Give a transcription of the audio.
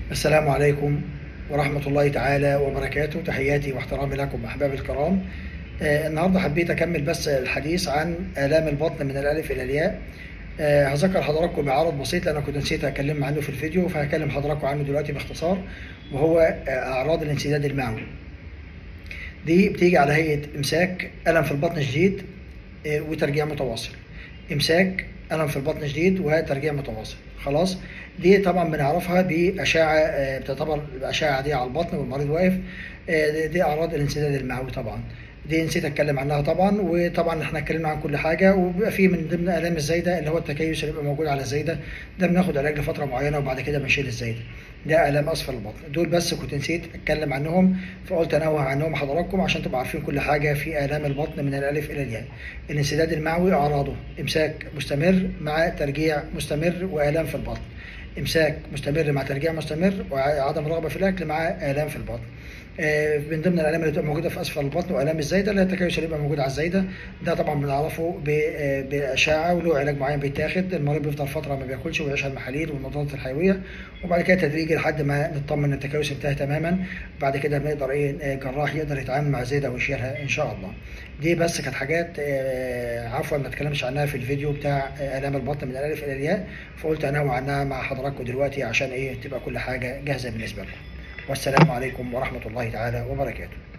السلام عليكم ورحمة الله تعالى وبركاته تحياتي واحترامي لكم أحبابي الكرام آه النهاردة حبيت أكمل بس الحديث عن آلام البطن من الألف إلى الياء آه هذكر حضراتكم بعرض بسيط لأن كنت نسيت أكلم عنه في الفيديو فهكلم حضراتكم عنه دلوقتي باختصار وهو آه أعراض الانسداد المعوي دي بتيجي على هيئة إمساك ألم في البطن شديد آه وترجيع متواصل إمساك ألم في البطن شديد وترجيع متواصل خلاص دي طبعا بنعرفها بأشعة آه، بتعتبر أشعة عادية على البطن والمريض واقف آه، دي- دي أعراض الانسداد المعوي طبعا دي نسيت اتكلم عنها طبعا وطبعا احنا اتكلمنا عن كل حاجه وبيبقى في من ضمن الام الزايده اللي هو التكيس اللي بيبقى موجود على الزايده ده بناخد علاج لفتره معينه وبعد كده بنشيل الزايده ده الام اسفل البطن دول بس كنت نسيت اتكلم عنهم فقلت انوه عنهم حضراتكم عشان تبقوا عارفين كل حاجه في الام البطن من الالف الى الياء الانسداد المعوي اعراضه امساك مستمر مع ترجيع مستمر والام في البطن امساك مستمر مع ترجيع مستمر وعدم رغبه في الاكل مع الام في البطن آه، من ضمن الالام اللي بتبقى موجوده في اسفل البطن والام الزايده اللي هي التكيس اللي بيبقى موجود على الزايده ده طبعا بنعرفه ب- آه، باشعه وله علاج معين بيتاخد المريض بيفضل فتره ما بياكلش ويعيش على المحاليل والمضادات الحيويه وبعد كده تدريجي لحد ما نطمن ان التكيس انتهى تماما بعد كده بنقدر ايه آه، جراح يقدر يتعامل مع الزايده ويشيلها ان شاء الله دي بس كانت حاجات آه، عفوا ما اتكلمش عنها في الفيديو بتاع آه، الام البطن من الالف الى الياء فقلت انوع عنها مع حضراتكم دلوقتي عشان ايه تبقى كل حاجه جاهزه بالنسبه لكم والسلام عليكم ورحمه الله تعالى وبركاته